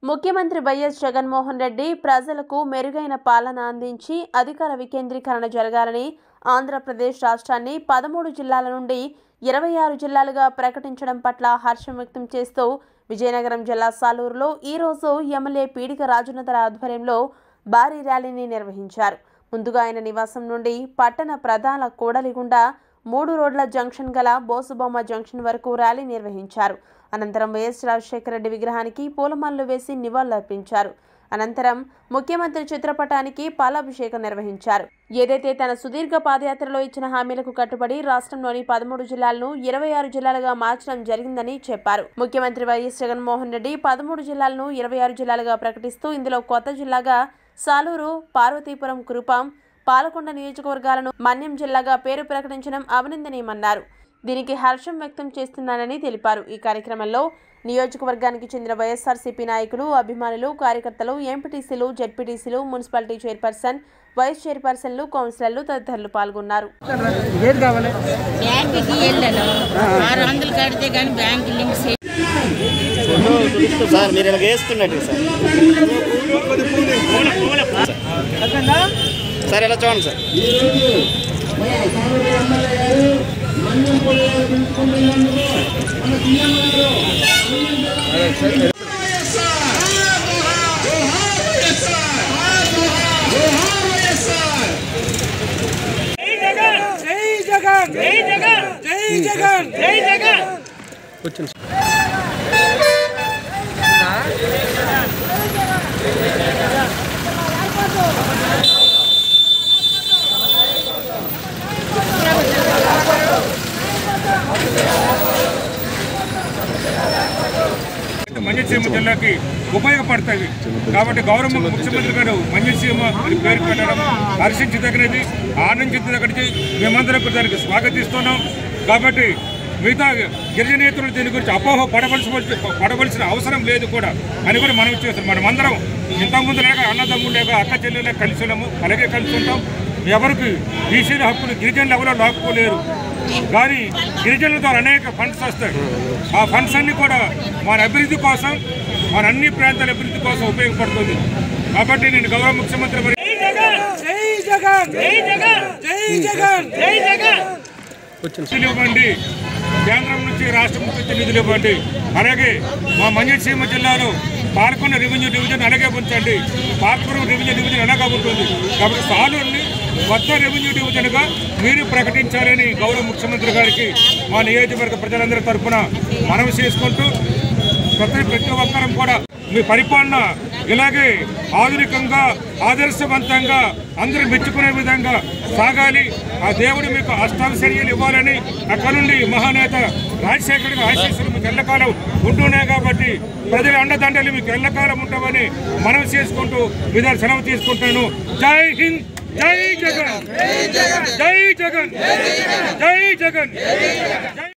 ముఖ్యమంత్రి వైఎస్ జగన్మోహన్ రెడ్డి ప్రజలకు మెరుగైన పాలన అందించి అధికార వికేంద్రీకరణ జరగాలని ఆంధ్రప్రదేశ్ రాష్ట్రాన్ని పదమూడు జిల్లాల నుండి ఇరవై ఆరు జిల్లాలుగా ప్రకటించడం పట్ల హర్షం వ్యక్తం చేస్తూ విజయనగరం జిల్లా సాలూరులో ఈరోజు ఎమ్మెల్యే పీడిక రాజునతర ఆధ్వర్యంలో భారీ ర్యాలీని నిర్వహించారు ముందుగా ఆయన నివాసం నుండి పట్టణ ప్రధాన కూడలి గుండా మూడు రోడ్ల జంక్షన్ గల బోసుబొమ్మ జంక్షన్ వరకు ర్యాలీ నిర్వహించారు అనంతరం వైఎస్ రాజశేఖర రెడ్డి విగ్రహానికి పూలమాలలు వేసి నివాళులర్పించారు అనంతరం ముఖ్యమంత్రి చిత్రపటానికి పాలాభిషేకం నిర్వహించారు ఏదైతే తన సుదీర్ఘ పాదయాత్రలో ఇచ్చిన హామీలకు కట్టుబడి రాష్ట్రంలోని పదమూడు జిల్లాలను ఇరవై ఆరు జిల్లాలుగా మార్చడం జరిగిందని చెప్పారు ముఖ్యమంత్రి వైఎస్ జగన్మోహన్ రెడ్డి పదమూడు జిల్లాలను ఇరవై ఆరు జిల్లాలుగా ప్రకటిస్తూ ఇందులో కొత్త జిల్లాగా సాలూరు పార్వతీపురం కురుపాం పాలకొండ నియోజకవర్గాలను మన్యం జిల్లాగా పేరు ప్రకటించడం అభినందనీయమన్నారు దీనికి హర్షం వ్యక్తం చేస్తున్నానని తెలిపారు ఈ కార్యక్రమంలో నియోజకవర్గానికి చెందిన వైఎస్ఆర్సీపీ నాయకులు అభిమానులు కార్యకర్తలు ఎంపీటీసీలు జెడ్పీటీసీలు మున్సిపాలిటీ చైర్పర్సన్ వైస్ చైర్పర్సన్లు కౌన్సిలర్లు తదితరులు పాల్గొన్నారు ఏది కావాలి బ్యాంకుకి వెళ్ళాను ఆరు వందలు కడితే కానీ బ్యాంక్ లింక్ చే- సార్ మీరు ఇలాగ వేస్తున్నట్టు సార్ అర్థంగా సార్ ఇలా చూడండి సార్ జై జగన్ జై జగన్ జై జగన్ జై జగన్ మంజసీమ జిల్లాకి ఉపయోగపడతాయి కాబట్టి గౌరవ ముఖ్యమంత్రి గారు మంజసీమ అని పేరు పెట్టడం హర్షించదగినది ఆనందించదగినది మేమందరం కూడా దానికి స్వాగతిస్తున్నాం కాబట్టి మిగతా గిరిజనేతలు దీని గురించి అపోహ పడవలసి పడవలసిన అవసరం లేదు కూడా అని కూడా మనం చేస్తాం మనమందరం ఇంతకుముందు లేక అన్నదమ్ములు లేక అక్క చెల్లెలు కలిసి ఉన్నాము అలాగే కలిసి ఉంటాం ఎవరికి బీసీల హక్కులు గిరిజనులు ఎవరో లాక్కోలేరు కానీ గిరిజనుల ద్వారా అనేక ఫండ్స్ వస్తాయి ఆ ఫండ్స్ అన్ని కూడా మన అభివృద్ధి కోసం మన అన్ని ప్రాంతాల అభివృద్ధి కోసం ఉపయోగపడుతుంది కాబట్టి నేను గౌరవ ముఖ్యమంత్రి మరి జై జగన్ జై జగన్ జై జగన్ జై జగన్ నిధులు ఇవ్వండి కేంద్రం నుంచి రాష్ట్రం నుంచి నిధులు ఇవ్వండి అలాగే మా మంజసీమ జిల్లాలో పాల్గొన్న రెవెన్యూ డివిజన్ అలాగే ఉంచండి పాల్పురం రెవెన్యూ డివిజన్ అలాగా ఉంటుంది కాబట్టి సాలూరుని కొత్త రెవెన్యూ డివిజన్గా మీరు ప్రకటించాలని గౌరవ ముఖ్యమంత్రి గారికి మా నియోజకవర్గ ప్రజలందరి తరఫున మనవి చేసుకుంటూ ప్రతి ప్రతి ఒక్కరం కూడా మీ పరిపాలన ఇలాగే ఆధునికంగా ఆదర్శవంతంగా అందరూ మెచ్చుకునే విధంగా సాగాలి ఆ దేవుడు మీకు అష్టావశర్యాలు ఇవ్వాలని అక్కడ నుండి మహానేత రాజశేఖర్ ఆశీస్సులు మీకు ఎల్లకాలం ఉంటున్నాయి కాబట్టి ప్రజల అండదండలు మీకు ఎల్లకాలం ఉంటామని మనవి చేసుకుంటూ మీద సెలవు తీసుకుంటాను జై హింద్ జై జగన్ జై జగన్ జై జగన్ జై